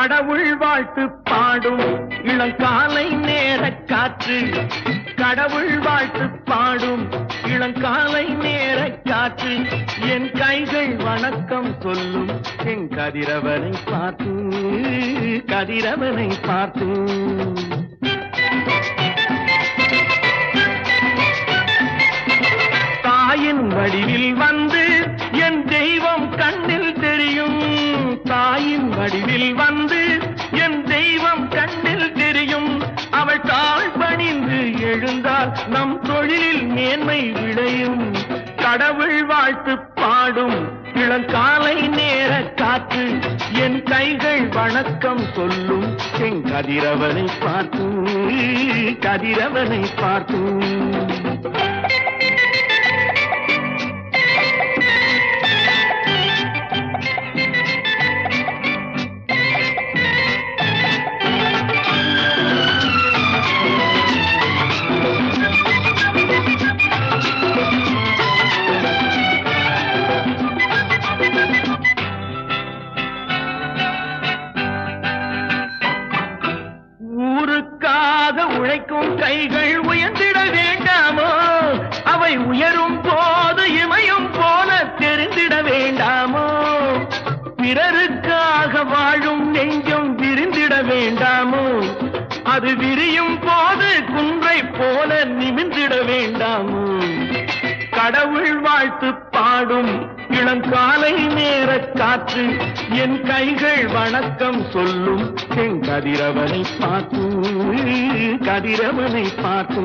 கடவுள் வாழ்த்து பாடும் இளங்காலை நேர காற்று கடவுள் வாழ்த்து பாடும் இளங்காலை நேர காற்று என் கைகள் வணக்கம் சொல்லும் என் கதிரவனை பார்த்து கதிரவனை பார்த்து தாயின் வடிவில் வந்து என் தெய்வம் கண்ணில் தெரியும் தாயின் வடிவில் வந்து என் தெய்வம் கண்ணில் தெரியும் அவள் தாழ் பணிந்து எழுந்தால் நம் தொழிலில் மேன்மை விளையும் கடவுள் வாழ்த்து பாடும் இளங்காலை நேர காற்று என் கைகள் வணக்கம் சொல்லும் என் கதிரவனை பார்த்து கதிரவனை பார்த்து ஊருக்காக உழைக்கும் கைகள் உயர்ந்திட வேண்டாமோ அவை உயரும் போது இமையும் போல தெரிந்திட வேண்டாமோ பிறருக்காக வாழும் நெஞ்சம் விரிந்திட வேண்டாமோ அது விரியும் போது குன்றை போல நிமிர்ந்திட வேண்டாமோ கடவுள் வாழ்த்து பாடும் இளங்காலை நேர காற்று என் கைகள் வணக்கம் சொல்லும் என் கதிரவனை பார்த்து கதிரவனை பார்த்து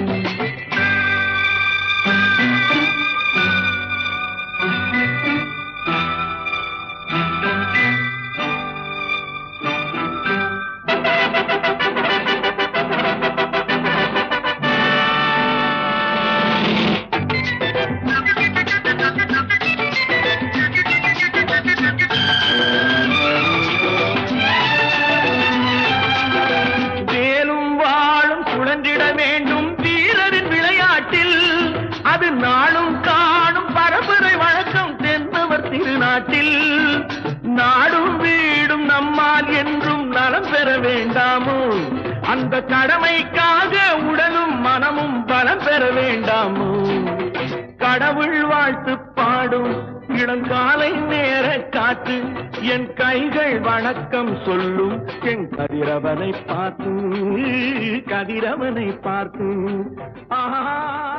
வேலும் வாழும் சுழன்றிட வேண்டும் வீரரின் விளையாட்டில் அது நாளும் காணும் பரம்பரை வழக்கம் தென்னவர் திருநாட்டில் நாடும் வீடும் நம்மால் என்றும் நலம் பெற வேண்டாமோ அந்த கடமைக்காக உடலும் மனமும் பலம் பெற வேண்டாமோ கடவுள் வாழ்த்து பாடும் இளங்காலை நேர காற்று என் கைகள் வணக்கம் சொல்லும் என் கதிரவனை பார்த்து கதிரவனை பார்த்து ஆஹா